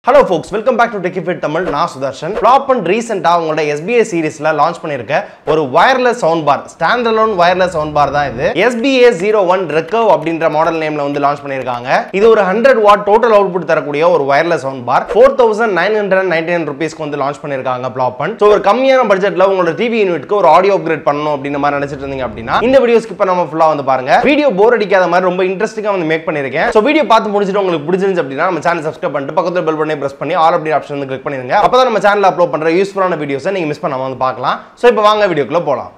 hello folks welcome back to Techifit Tamil நான் Sudarshan flop and ரீசெண்டாக உங்களோட எஸ்பிஐ சீரிஸ்ல லான்ச் பண்ணியிருக்க ஒரு wireless sound bar stand alone wireless sound bar தான் இது எஸ்பிஏ ஜீரோ ஒன் ரெக்கவ் அப்படின்ற மாடல் நேம்ல வந்து லான்ச் பண்ணியிருக்காங்க இது ஒரு ஹண்ட்ரட் வாட் டோட்டல் அவுட்புட் தரக்கூடிய ஒரு wireless sound bar four thousand nine hundred ninety nine ருபீஸ்க்கு வந்து லான்ச் பண்ணியிருக்காங்க ஃப்ளாப் அண்ட் ஸோ ஒரு கம்மியான பட்ஜெட்ல உங்களோட டிவி யூனிட்க்கு ஒரு ஆடியோ அப்கிரேட் பண்ணணும் அப்படின்ற மாதிரி நினைச்சிட்டு இருந்தீங்க அப்படின்னா இந்த வீடியோ ஸ்கிப் நம்ம ஃபுல்லாக வந்து பாருங்க வீடியோ போர் அடிக்காத மாதிரி ரொம்ப இன்ட்ரெஸ்டிங்காக வந்து மேக் பண்ணியிருக்கேன் ஸோ வீடியோ பார்த்து முடிச்சுட்டு உங்களுக்கு பிடிச்சிருந்துச்சு அப்படின்னா நம்ம சேனல் சப்ஸ்கிரைப் பண்ணிட்டு பக்கத்தில் பெல் பண்ணி பிரஸ் பண்ணி ஆல் அப்படி ஆப்ஷன் வந்து கிளிக் பண்ணிருங்க அப்பதான் நம்ம சேனல் அப்லோட் பண்ற யூஸ்ஃபுல்லான வீடியோஸை நீங்க மிஸ் பண்ணாம வந்து பார்க்கலாம் ஸோ இப்போ வாங்க வீடியோக்குள்ள போலாம்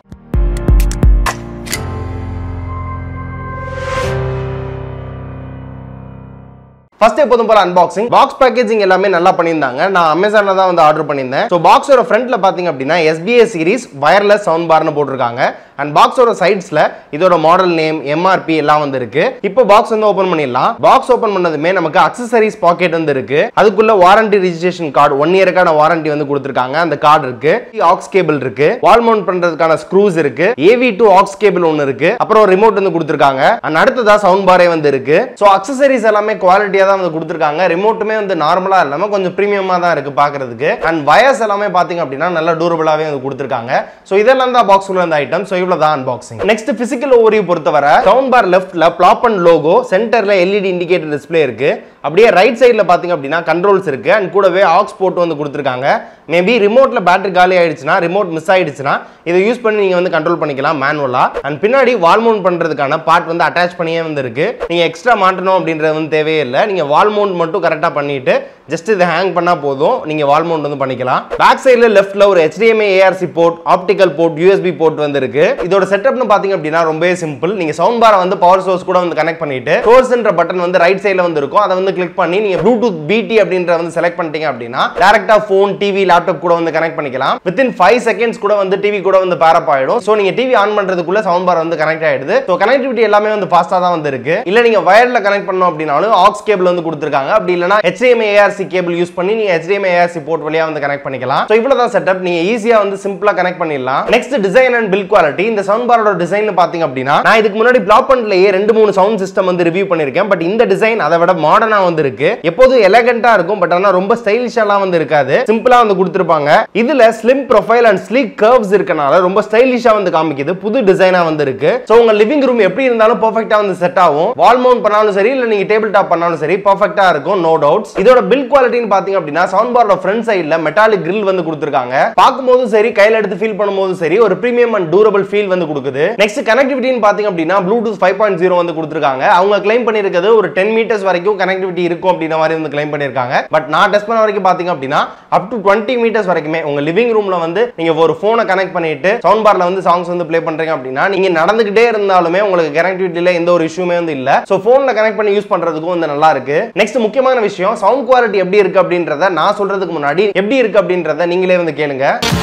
ஃபர்ஸ்ட் எப்போதும் போல அன்பாக்சிங் பாக்ஸ் பேக்கேஜிங் எல்லாமே நல்லா பண்ணியிருந்தாங்க நான் அமேசான்ல தான் வந்து ஆர்டர் பண்ணியிருந்தேன் ஸோ பாக்ஸோட ஃப்ரண்ட்ல பாத்தீங்க அப்படின்னா எஸ்பிஏ சீரிஸ் வயர்லெஸ் சவுண்ட் பார்னு போட்டிருக்காங்க அண்ட் பாக்ஸோட சைட்ஸ்ல இதோட மாடல் நேம் எம்ஆர்பி எல்லாம் வந்து இருக்கு இப்போ பாக்ஸ் வந்து ஓபன் பண்ணிடலாம் பாக்ஸ் ஓபன் பண்ணதுமே நமக்கு அக்சசரிஸ் பாக்கெட் வந்து இருக்கு அதுக்குள்ள வாரண்டி ரிஜிஸ்ட்ரேஷன் கார்டு ஒன் இயருக்கான வாரண்டி வந்து கொடுத்துருக்காங்க அந்த கார்டு இருக்கு ஆக்ஸ் கேபிள் இருக்கு வால் மவுண்ட் பண்றதுக்கான ஸ்க்ரூஸ் இருக்கு ஏவி டூ ஆக்ஸ் கேபிள் ஒன்னு இருக்கு அப்புறம் ரிமோட் வந்து கொடுத்துருக்காங்க அண்ட் அடுத்ததா சவுண்ட் பாரே வந்து இருக்கு ஸோ அக்சசரிஸ் எல்லாமே குவாலிட்டியா தான் வந்து கொடுத்துருக்காங்க ரிமோட்டுமே வந்து நார்மலா இல்லாம கொஞ்சம் ப்ரீமியமா தான் இருக்கு பாக்குறதுக்கு அண்ட் வயர்ஸ் எல்லாமே பாத்தீங்க அப்படின்னா நல்லா டூரபிளாவே வந்து கொடுத்துருக்காங்க ஸோ இதெல்லாம் தான் பாக்ஸ் உள்ள இந்த ஐட்டம் ஸோ இவ்வளவு தான் அன்பாக்சிங் நெக்ஸ்ட் பிசிக்கல் ஓவரியூ பொறுத்தவரை சவுண்ட் பார் லெஃப்ட்ல பிளாப் அண்ட் லோகோ சென்டர்ல எல்இடி இண்டிகேட்டர் டிஸ்ப்ளே இருக்கு அப்படியே ரைட் சைடில் பார்த்தீங்க அப்படின்னா கண்ட்ரோல்ஸ் இருக்கு அண்ட் கூடவே ஆக்ஸ் போட்டு வந்து கொடுத்துருக்காங்க மேபி ரிமோட்ல பேட்டரி காலி ஆயிடுச்சுன்னா ரிமோட் மிஸ் ஆயிடுச்சுன்னா இதை யூஸ் பண்ணி நீங்க வந்து கண்ட்ரோல் பண்ணிக்கலாம் மேனுவலா அண்ட் பின்னாடி வால் மவுண்ட் பண்றதுக்கான பார்ட் வந்து அட்டாச் பண்ணியே வந்து இருக்கு நீங்க எக்ஸ்ட்ரா மாட்டணும் அப்படின்றது வந்து தேவையே இல்லை நீங்க வால் மவுண்ட் மட்டும் கரெக்டாக பண்ணிட்டு ஜஸ்ட் இதை ஹேங் பண்ணா போதும் நீங்க வால் மவுண்ட் வந்து பண்ணிக்கலாம் பேக் சைடில் லெஃப்ட்ல ஒரு HDMI A R C port optical port U S B port வந்து இருக்கு இதோட செட்டப்னு பாத்தீங்க அப்படின்னா ரொம்பவே சிம்பிள் நீங்க சவுண்ட் பாரை வந்து பவர் சோர்ஸ் கூட வந்து கனெக்ட் பண்ணிட்டு சோர்ஸ்ன்ற பட்டன் வந்து ரைட் சைடில் வந்து இருக்கும் அதை வந்து கிளிக் பண்ணி நீங்க ப்ளூடூத் பிடி அப்படின்ற வந்து செலக்ட் பண்ணிட்டீங்க அப்படின்னா டேரக்டா ஃபோன் டிவி லேப்டாப் கூட வந்து கனெக்ட் பண்ணிக்கலாம் வித்தின் ஃபைவ் செகண்ட்ஸ் கூட வந்து டிவி கூட வந்து பேரப் ஆயிடும் ஸோ நீங்க டிவி ஆன் பண்றதுக்குள்ள சவுண்ட் பார் வந்து கனெக்ட் ஆயிடுது ஸோ கனெக்டிவிட்டி எல்லாமே வந்து ஃபாஸ்டா தான் வந்து இருக்கு இல்ல நீங்க வயர்ல கனெக்ட் பண்ணோம் அப்படின்னாலும் ஆக்ஸ் கேபிள் வந்து கொடுத்துருக்காங்க அப்படி இல்லைனா HDMI ஏஆர்சி கேபிள் யூஸ் பண்ணி நீங்க HDMI ஏஆர்சி போர்ட் வழியா வந்து கனெக்ட் பண்ணிக்கலாம் ஸோ இவ்வளவு தான் செட்டப் நீங்க ஈஸியா வந்து சிம்பிளா கனெக்ட் பண்ணிடலாம் next design and build quality இந்த சவுண்ட் பாரோட டிசைன் பாத்தீங்க அப்படின்னா நான் இதுக்கு முன்னாடி பிளாப் அண்ட்லயே ரெண்டு மூணு சவுண்ட் சிஸ்டம் வந்து ரிவ்யூ பண்ணிருக்கேன் பட் இந்த டிசைன் அதை விட மாடர்னா வந்து இருக்கு எப்போதும் எலகண்டா இருக்கும் பட் ஆனா ரொம்ப ஸ்டைலிஷாலாம் வந்து இருக்காது சிம்பிளா வந்து கொடுத்துருப்பாங்க இதுல slim profile and sleek curves இருக்கனால ரொம்ப ஸ்டைலிஷா வந்து காமிக்குது புது டிசைனா வந்து இருக்கு ஸோ உங்க லிவிங் ரூம் எப்படி இருந்தாலும் பர்ஃபெக்டா வந்து செட் ஆகும் வால் மவுண்ட் பண்ணாலும் சரி இல்ல நீங்க டேபிள் டாப் பண்ணாலும் சரி பர்ஃபெக்டா இருக்கும் நோ டவுட்ஸ் இதோட பில் குவாலிட்டின்னு பாத்தீங்க அப்படின்னா சவுண்ட் பாரோட ஃப்ரண்ட் சைடுல மெட்டாலிக் grill வந்து கொடுத்துருக்காங்க பார்க்கும்போதும் சரி கையில எடுத்து ஃபீல் பண்ணும்போதும் சரி ஒரு பிரீமியம் அண்ட் டூரபிள் ஃபீல் வந்து கொடுக்குது நெக்ஸ்ட் கனெக்டிவிட்டின்னு பாத்தீங்க அப்படின்னா ப்ளூடூத் ஃபைவ் பாயிண்ட் ஜீரோ வந்து கொடுத்துருக்காங்க அவங்க கிளைம் பண்ணிருக்கிறது ஒரு டென் மீட்டர்ஸ் வரைக்கும் கனெக்டிவிட்டி இருக்கும் அப்படின்ற மாதிரி வந்து கிளைம் பண்ணிருக்காங்க பட் நான் டெஸ்ட் பண்ண வரைக்கும் பாத்தீங்க அப்படின்னா அப் டு டுவெண்ட்டி மீட்டர்ஸ் வரைக்குமே உங்க லிவிங் ரூம்ல வந்து நீங்க ஒரு போனை கனெக்ட் பண்ணிட்டு சவுண்ட் பார்ல வந்து சாங்ஸ் வந்து ப்ளே பண்றீங்க அப்படின்னா நீங்க நடந்துகிட்டே இருந்தாலுமே உங்களுக்கு கனெக்டிவிட்டியில எந்த ஒரு இஷ்யூமே வந்து இல்ல சோ போன்ல கனெக்ட் பண்ணி யூஸ் பண்றதுக்கும் வந்து நல்லா இருக்கு நெக்ஸ்ட் முக்கியமான விஷயம் சவுண்ட் குவாலிட்டி எப்படி இருக்கு அப்படின்றத நான் சொல்றதுக்கு முன்னாடி எப்படி இருக்கு அப்படின்றத நீங்களே வந்து கேளுங்க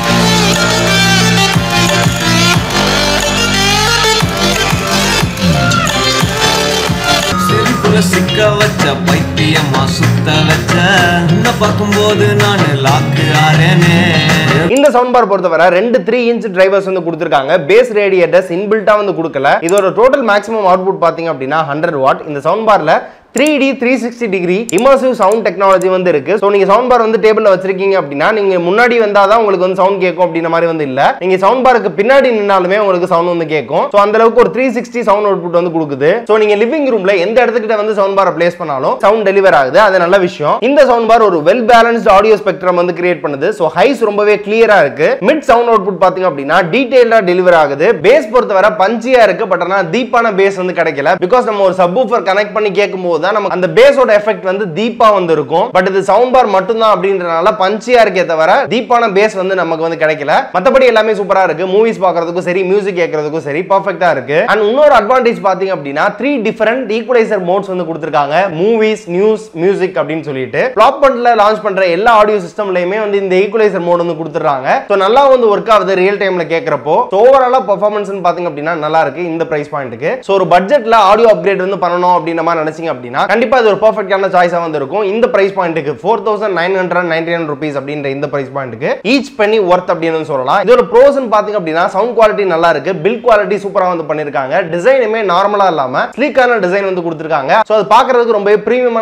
செருப்புல சிக்க வச்ச பைத்தியமா சுத்த வச்ச உன்னை பார்க்கும்போது நான் லாக்கு ஆறேனே இந்த சவுண்ட் பார் பொறுத்தவரை ரெண்டு த்ரீ இன்ச் டிரைவர்ஸ் வந்து கொடுத்துருக்காங்க பேஸ் ரேடியேட்டர்ஸ் இன்பில்ட்டா வந்து கொடுக்கல இதோட டோட்டல் மேக்ஸிமம் அவுட்புட் பாத்தீங்க அப்படின்னா ஹண்ட்ரட் வாட் இந்த சவுண்ட் பார்ல three D three sixty degree immersive sound technology வந்து இருக்கு ஸோ நீங்க சவுண்ட் பார் வந்து டேபிள்ல வச்சிருக்கீங்க அப்படின்னா நீங்க முன்னாடி வந்தாதான் உங்களுக்கு வந்து சவுண்ட் கேட்கும் அப்படின்ற மாதிரி வந்து இல்ல நீங்க சவுண்ட் பாருக்கு பின்னாடி நின்னாலுமே உங்களுக்கு சவுண்ட் வந்து கேட்கும் ஸோ அந்த அளவுக்கு ஒரு த்ரீ சிக்ஸ்டி சவுண்ட் அவுட்புட் வந்து கொடுக்குது ஸோ நீங்க லிவிங் ரூம்ல எந்த இடத்துக்கிட்ட வந்து சவுண்ட் பாரை பிளேஸ் பண்ணாலும் சவுண்ட் டெலிவர் ஆகுது அது நல்ல விஷயம் இந்த சவுண்ட் பார் ஒரு வெல் பேலன்ஸ்ட் ஆடியோ ஸ்பெக்ட்ரம் வந்து கிரியேட் பண்ணுது ஸோ ஹைஸ் ரொம்பவே கிளியரா இருக்கு மிட் சவுண்ட் அவுட்புட் பாத்தீங்க அப்படின்னா டீடைல்டா டெலிவர் ஆகுது பேஸ் பொறுத்தவரை பஞ்சியா இருக்கு பட் ஆனா டீப்பான பேஸ் வந்து கிடைக்கல பிகாஸ் நம்ம ஒரு சப்வூஃபர் கனெக்ட் பண்ணி கேட்கும் போது தான் நமக்கு அந்த பேஸோட எஃபெக்ட் வந்து டீப்பா வந்து இருக்கும் பட் இது சவுண்ட் பார் மட்டும்தான் அப்படின்றனால பஞ்சியா இருக்கே தவிர டீப்பான பேஸ் வந்து நமக்கு வந்து கிடைக்கல மத்தபடி எல்லாமே சூப்பரா இருக்கு மூவிஸ் பாக்குறதுக்கும் சரி மியூசிக் கேட்கறதுக்கும் சரி பர்ஃபெக்டா இருக்கு அண்ட் இன்னொரு அட்வான்டேஜ் பாத்தீங்க அப்படின்னா த்ரீ டிஃபரெண்ட் ஈக்குவலைசர் மோட்ஸ் வந்து கொடுத்துருக்காங்க மூவிஸ் நியூஸ் மியூசிக் அப்படின்னு சொல்லிட்டு ப்ளாப் பண்ட்ல லான்ச் பண்ற எல்லா ஆடியோ சிஸ்டம்லயுமே வந்து இந்த ஈக்குவலைசர் மோட் வந்து கொடுத்துறாங்க ஸோ நல்லா வந்து ஒர்க் ஆகுது ரியல் டைம்ல கேட்கறப்போ ஸோ ஓவராலா பர்ஃபார்மன்ஸ் பாத்தீங்க அப்படின்னா நல்லா இருக்கு இந்த பிரைஸ் பாயிண்ட்டுக்கு ஸோ ஒரு பட்ஜெட்ல ஆடியோ அப்கிரேட் வந்து பண்ணணும் அப்படின்ற மாதிரி நினைச்சீங்க அப்படின்னா கண்டிப்பா இது ஒரு பர்ஃபெக்டான சாய்ஸா வந்து இருக்கும் இந்த பிரைஸ் பாயிண்ட்டுக்கு four thousand nine hundred ninety nine rupees அப்படின்ற இந்த பிரைஸ் பாயிண்ட்டுக்கு ஈச் பண்ணி ஒர்த் அப்படின்னு சொல்லலாம் இதோட ப்ரோஸ்னு பாத்தீங்க அப்படின்னா சவுண்ட் குவாலிட்டி நல்லா இருக்கு பில் குவாலிட்டி சூப்பரா வந்து பண்ணிருக்காங்க டிசைனுமே நார்மலா இல்லாம ஸ்லீக்கான டிசைன் வந்து கொடுத்துருக்காங்க ஸோ அது பாக்குறதுக்கு ரொம்ப பிரீமியமான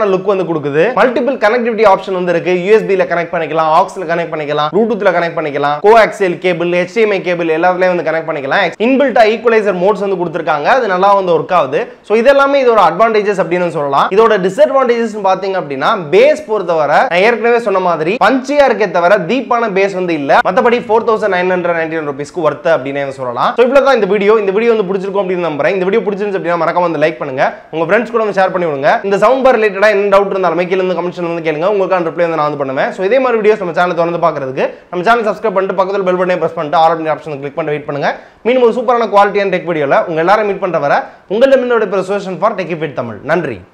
சூப்பரான லுக் வந்து கொடுக்குது மல்டிபிள் கனெக்டிவிட்டி ஆப்ஷன் வந்து இருக்கு யூஎஸ்பில கனெக்ட் பண்ணிக்கலாம் ஆக்ஸ்ல கனெக்ட் பண்ணிக்கலாம் ப்ளூடூத்ல கனெக்ட் பண்ணிக்கலாம் coaxial cable HDMI cable எல்லாத்துலயும் வந்து கனெக்ட் பண்ணிக்கலாம் இன்பில்ட்டா ஈக்குவலைசர் மோட்ஸ் வந்து கொடுத்துருக்காங்க அது நல்லா வந்து ஒர்க் ஆகுது ஸோ இதெல்லாமே இதோட அட்வான்டேஜஸ் அப்படின்னு சொல்லலாம் இதோட டிஸ்அட்வான்டேஜஸ் பாத்தீங்க அப்படின்னா பேஸ் பொறுத்தவரை நான் ஏற்கனவே சொன்ன மாதிரி பஞ்சியா இருக்கே தவிர டீப்பான பேஸ் வந்து இல்ல மத்தபடி four thousand nine hundred ninety ருபீஸ்க்கு ஒர்த் அப்படின்னு சொல்லலாம் ஸோ இவ்வளவு தான் இந்த வீடியோ இந்த வீடியோ வந்து பிடிச்சிருக்கும் அப்படின்னு நம்புறேன் இந்த வீடியோ பிடிச்சிருந்துச்சு அப்படின்னா மறக்காம வந்து லைக் பண்ணுங்க உங்க ஃப்ரெண்ட்ஸ் கூட வந்து ஷேர் பண்ணி விடுங்க இந்த சவுண்ட் பார் ரிலேட்டடா என்ன டவுட் இருந்தாலுமே கீழே வந்து கமெண்ட்ஸ் வந்து கேளுங்க உங்களுக்கான ரிப்ளை வந்து நான் வந்து பண்ணுவேன் ஸோ இதே மாதிரி வீடியோஸ் நம்ம சேனல் தொடர்ந்து பார்க்கறதுக்கு நம்ம சேனல் சப்ஸ்கிரைப் பண்ணிட்டு பக்கத்தில் பெல் பட்டனை பிரஸ் பண்ணிட்டு ஆல் ஆப்ஷன் கிளிக் பண்ணி வெயிட் பண்ணுங்க மீண்டும் ஒரு சூப்பரான குவாலிட்டியான டெக் வீடியோல உங்க எல்லாரும் மீட் பண்ற வர உங்களிடமிருந்து விடைபெறும் சோஷன் ஃபார் டெக் ஃபிட் தமிழ் நன்றி